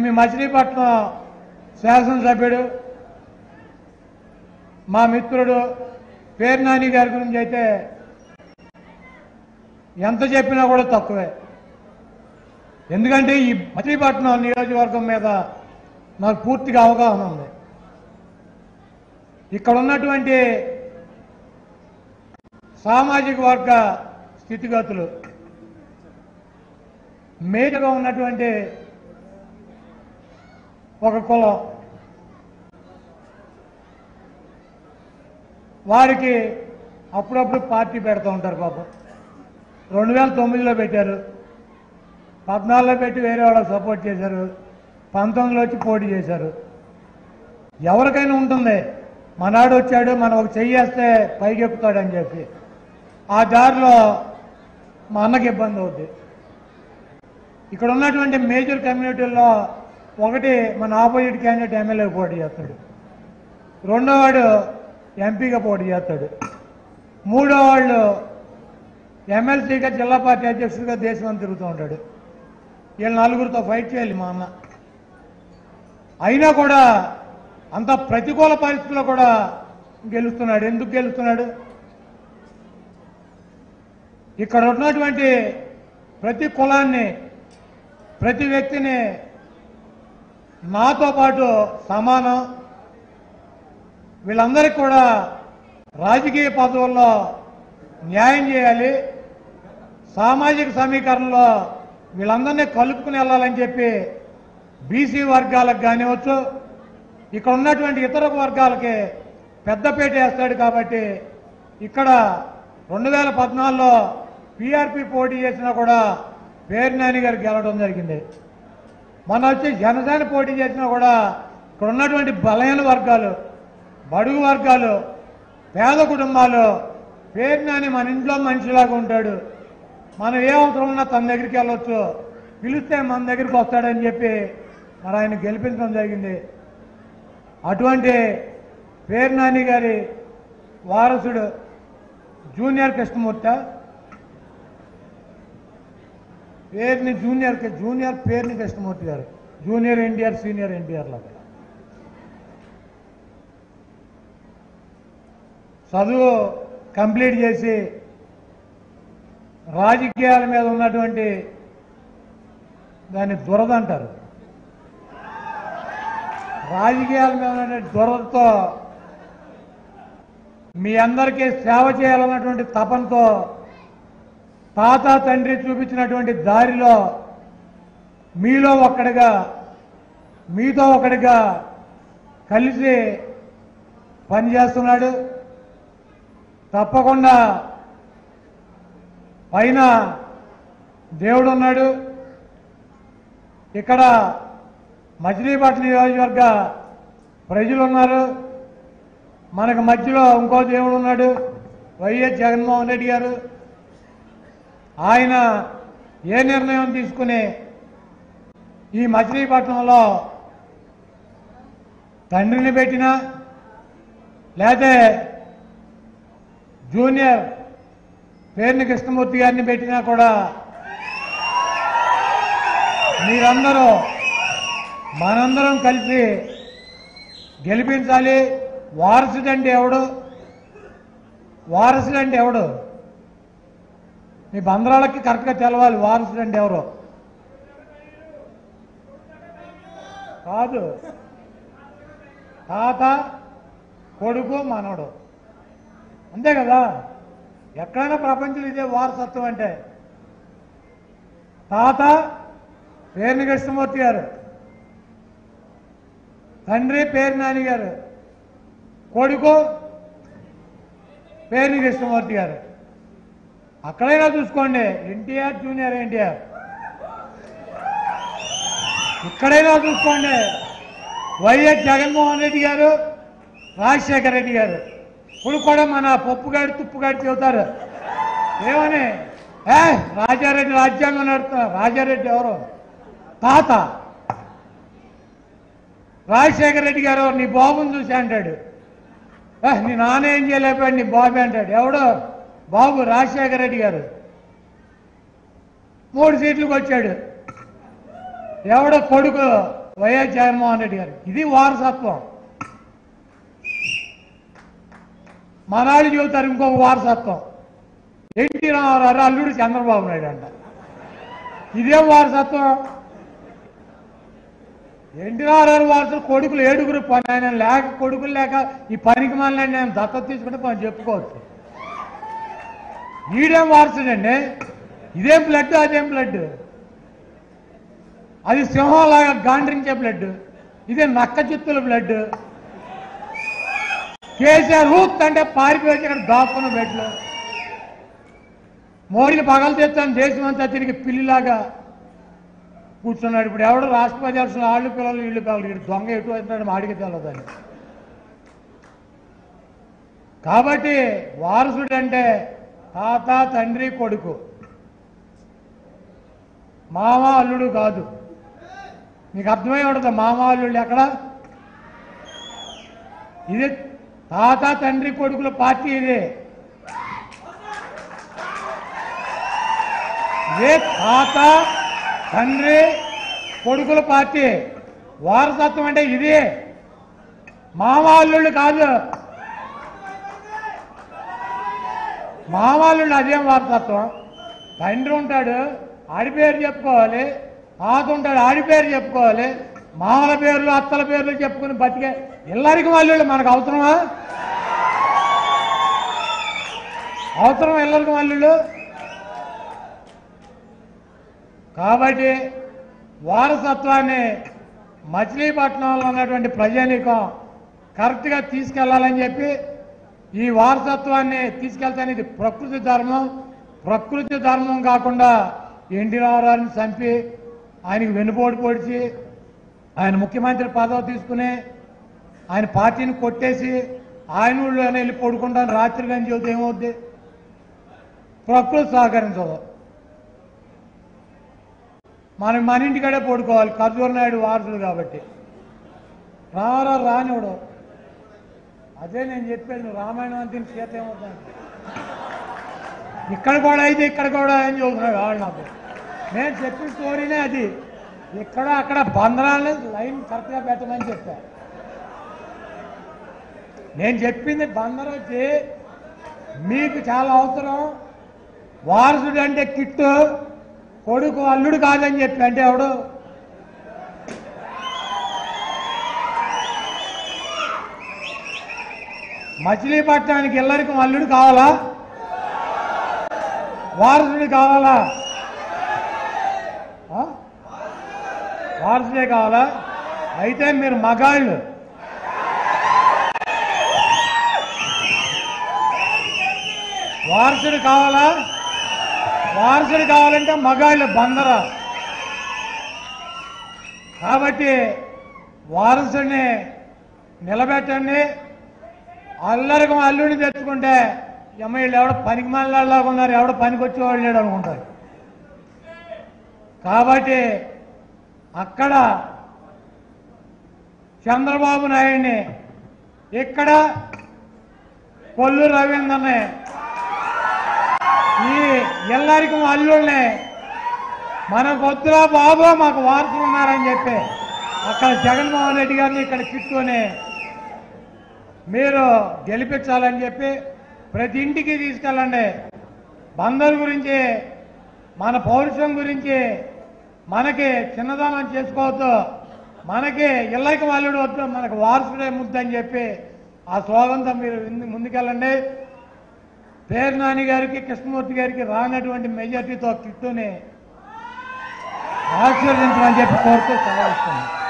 మీ మచిలీపట్నం శాసనసభ్యుడు మా మిత్రుడు పేరు నాని గారి గురించి అయితే ఎంత చెప్పినా కూడా తక్కువే ఎందుకంటే ఈ మచిలీపట్నం నియోజకవర్గం మీద నాకు పూర్తిగా అవగాహన ఉంది ఇక్కడ ఉన్నటువంటి సామాజిక వర్గ స్థితిగతులు మేటగా ఉన్నటువంటి ఒక కులం వారికి అప్పుడప్పుడు పార్టీ పెడుతూ ఉంటారు పాపం రెండు వేల తొమ్మిదిలో పెట్టారు పద్నాలుగులో పెట్టి వేరే వాళ్ళకి సపోర్ట్ చేశారు పంతొమ్మిదిలో వచ్చి పోటీ చేశారు ఎవరికైనా ఉంటుంది మనాడు వచ్చాడు మనం ఒక చెయ్యేస్తే పైకి ఎక్కుతాడని చెప్పి ఆ దారిలో మా అన్నకి ఇబ్బంది అవుద్ది ఇక్కడ ఉన్నటువంటి మేజర్ కమ్యూనిటీల్లో ఒకటి మన ఆపోజిట్ క్యాండిడేట్ ఎమ్మెల్యే పోటీ చేస్తాడు రెండో వాడు ఎంపీగా పోటీ చేస్తాడు మూడో వాళ్ళు ఎమ్మెల్సీగా జిల్లా పార్టీ అధ్యక్షుడిగా దేశం అంతా తిరుగుతూ ఉంటాడు వీళ్ళు నలుగురితో ఫైట్ చేయాలి మా అన్న అయినా కూడా అంత ప్రతికూల పరిస్థితుల్లో కూడా గెలుస్తున్నాడు ఎందుకు గెలుస్తున్నాడు ఇక్కడ ఉన్నటువంటి ప్రతి కులాన్ని ప్రతి వ్యక్తిని నాతో పాటు సమానం వీళ్ళందరికీ కూడా రాజకీయ పదవుల్లో న్యాయం చేయాలి సామాజిక సమీకరణలో వీళ్ళందరినీ కలుపుకుని వెళ్ళాలని చెప్పి బీసీ వర్గాలకు కానివచ్చు ఇక్కడ ఉన్నటువంటి ఇతర వర్గాలకి పెద్దపీట వేస్తాడు కాబట్టి ఇక్కడ రెండు వేల పద్నాలుగులో పీఆర్పీ పోటీ చేసినా కూడా పేరు నాని గారు గెలవడం జరిగింది మన వచ్చి జనసేన పోటీ చేసినా కూడా ఇక్కడ ఉన్నటువంటి బలహీన వర్గాలు బడుగు వర్గాలు పేద కుటుంబాలు పేరు నాని మన ఇంట్లో మనిషిలాగా ఉంటాడు మనం ఏ అవసరం ఉన్నా తన దగ్గరికి వెళ్ళొచ్చు పిలిస్తే మన దగ్గరికి వస్తాడని చెప్పి మరి ఆయన గెలిపించడం జరిగింది అటువంటి పేరు నాని గారి వారసుడు జూనియర్ కృష్ణమూర్తి పేరుని జూనియర్ జూనియర్ పేరుని కృష్ణమూర్తి గారు జూనియర్ ఎన్టీఆర్ సీనియర్ ఎన్టీఆర్ లాగా చదువు కంప్లీట్ చేసి రాజకీయాల మీద ఉన్నటువంటి దాన్ని దురద అంటారు రాజకీయాల మీద ఉన్నటువంటి దురదతో మీ అందరికీ సేవ చేయాలన్నటువంటి తపనతో తాత తండ్రి చూపించినటువంటి దారిలో మీలో ఒక్కడిగా మీతో ఒకడిగా కలిసి పనిచేస్తున్నాడు తప్పకుండా పైన దేవుడు ఉన్నాడు ఇక్కడ మచిలీపట్నం నియోజకవర్గ ప్రజలు ఉన్నారు మనకు మధ్యలో ఇంకో దేవుడు ఉన్నాడు వైఎస్ జగన్మోహన్ రెడ్డి గారు ఆయన ఏ నిర్ణయం తీసుకుని ఈ మచిలీపట్నంలో తండ్రిని పెట్టినా లేకపోతే జూనియర్ పేర్ని కృష్ణమూర్తి గారిని పెట్టినా కూడా మీరందరూ మనందరం కలిసి గెలిపించాలి వారసుడు అంటే ఎవడు వారసుడు అంటే ఎవడు మీ బంధరాలకి కరెక్ట్గా తెలవాలి వారసుడు అంటే ఎవరు కాదు తాత కొడుకు మనవడు అంతే కదా ఎక్కడైనా ప్రపంచంలో ఇదే వారసత్వం అంటే తాత పేరుని కృష్ణమూర్తి గారు తండ్రి పేరు నాని గారు కొడుకు పేరుని కృష్ణమూర్తి గారు అక్కడైనా చూసుకోండి ఎన్టీఆర్ జూనియర్ ఎన్టీఆర్ ఇక్కడైనా చూసుకోండి వైఎస్ జగన్మోహన్ రెడ్డి గారు రాజశేఖర రెడ్డి గారు ఇప్పుడు కూడా మన పప్పుగాడి తుప్పుగాడి చెబుతారు ఏమని ఏ రాజారెడ్డి రాజ్యాంగం నడుతున్నారు రాజారెడ్డి ఎవరు తాత రాజశేఖర రెడ్డి గారు నీ బాబుని చూసి అంటాడు "ఏ, నీ నాన్న ఏం చేయలేకపోయాడు నీ బాబు అంటాడు ఎవడు బాబు రాజశేఖర రెడ్డి గారు మూడు సీట్లకు వచ్చాడు ఎవడో కొడుకు వైఎస్ జగన్మోహన్ రెడ్డి గారు ఇది వారసత్వం మనాళ్ళు చెబుతారు ఇంకొక వారసత్వం ఎన్టీ రామారావు అల్లుడు చంద్రబాబు నాయుడు అంట ఇదేం వారసత్వం ఎన్టీ రామారావు వారసులు కొడుకులు ఏడుగురు పని ఆయన లేక కొడుకులు లేక ఈ పనికి మళ్ళీ నేను దత్తత తీసుకుంటే మనం చెప్పుకోవచ్చు ఈడేం వారసుడండి ఇదేం బ్లడ్ అదేం బ్లడ్ అది సింహంలాగా గాండ్రించే బ్లడ్ ఇదే నక్క చిత్తుల బ్లడ్ కేసీఆర్ ఊత్ అంటే పారిపోయి ఇక్కడ దాక్కున్న బెడ్లు మోడీని పగలు తెస్తాను దేశం అంతా తిరిగి పిల్లిలాగా కూర్చున్నాడు ఇప్పుడు ఎవడు రాష్ట్రపతి అసలు వాళ్ళు పిల్లలు వీళ్ళు పిల్లలు వీడు దొంగ ఎటు అవుతున్నాడు మాడికి తెలదని కాబట్టి వారసుడు అంటే తాత తండ్రి కొడుకు మామ అల్లుడు కాదు మీకు అర్థమై ఉంటుంది మామ అల్లుళ్ళు ఎక్కడ ఇది తాత తండ్రి కొడుకుల పార్టీ ఇది ఏ తాత తండ్రి కొడుకుల పార్టీ వారసత్వం అంటే ఇది మామ అల్లుళ్ళు కాదు మామూలు అదేం వారసత్వం తండ్రి ఉంటాడు ఆడి పేరు చెప్పుకోవాలి తాత ఉంటాడు ఆడి పేరు చెప్పుకోవాలి మామల పేర్లు అత్తల పేర్లు చెప్పుకుని బతికే ఇల్లరికి వాళ్ళు మనకు అవసరమా అవసరం ఇల్లరికి వాళ్ళు కాబట్టి వారసత్వాన్ని మచిలీపట్నంలో ఉన్నటువంటి ప్రజానీకం కరెక్ట్గా తీసుకెళ్లాలని చెప్పి ఈ వారసత్వాన్ని తీసుకెళ్తాను ఇది ప్రకృతి ధర్మం ప్రకృతి ధర్మం కాకుండా ఎన్టీ రామారావుని చంపి ఆయనకి వెన్నుపోటు పొడిచి ఆయన ముఖ్యమంత్రి పదవి తీసుకుని ఆయన పార్టీని కొట్టేసి ఆయన ఊళ్ళోనే వెళ్ళి పడుకుంటాను రాత్రి కానీ చెబితే ఏమవుద్ది ప్రకృతి సహకరించదు మనం మన ఇంటికాడే పడుకోవాలి ఖర్జూర నాయుడు వారసుడు కాబట్టి రామారావు రానివాడు అదే నేను చెప్పాను నువ్వు రామాయణం అంతే సీత ఏమవుతాను ఇక్కడ కూడా అయితే ఇక్కడ కూడా ఏం చదువుతున్నాడు వాళ్ళు నాకు నేను చెప్పిన స్టోరీనే అది ఇక్కడ అక్కడ బంధనాలను లైన్ కరెక్ట్గా పెట్టమని చెప్పా నేను చెప్పింది బంధనం వచ్చి మీకు చాలా అవసరం వారసుడు అంటే కిట్టు కొడుకు అల్లుడు కాదని చెప్పి అంటే ఎవడు మచిలీపట్నానికి ఇల్లరికి అల్లుడు కావాలా వారసుడు కావాలా ఆ? వారసుడే కావాలా అయితే మీరు మగాళ్ళు వారసుడు కావాలా వారసుడు కావాలంటే మగాళ్ళు బందర కాబట్టి వారసుడిని నిలబెట్టండి అల్లరికి అల్లుడిని తెచ్చుకుంటే అమ్మ వీళ్ళు ఎవడో పనికి మళ్ళలాగా ఉన్నారు ఎవడో పనికి వచ్చేవాళ్ళు లేడు అనుకుంటారు కాబట్టి అక్కడ చంద్రబాబు నాయుడిని ఇక్కడ కొల్లు రవీంద్రని ఈ ఎల్లరికి అల్లుళ్ళని మనకు వద్దురా బాబు మాకు వారసులు ఉన్నారని చెప్పి అక్కడ జగన్మోహన్ రెడ్డి గారిని ఇక్కడ చిట్టుని మీరు గెలిపించాలని చెప్పి ప్రతి ఇంటికి తీసుకెళ్ళండి బందర్ గురించి మన పౌరుషం గురించి మనకి చిన్నదనం చేసుకోవద్దు మనకి ఇళ్ళకి వాళ్ళుడు వద్దు మనకు వారసుడే ముద్దని చెప్పి ఆ స్లోగంతో మీరు ముందు- ముందుకెళ్ళండి పేరు నాని గారికి కృష్ణమూర్తి గారికి రానటువంటి మెజార్టీతో కిట్టుని ఆశీర్వదించమని చెప్పి కోరుతూ సెలవు ఇస్తున్నాను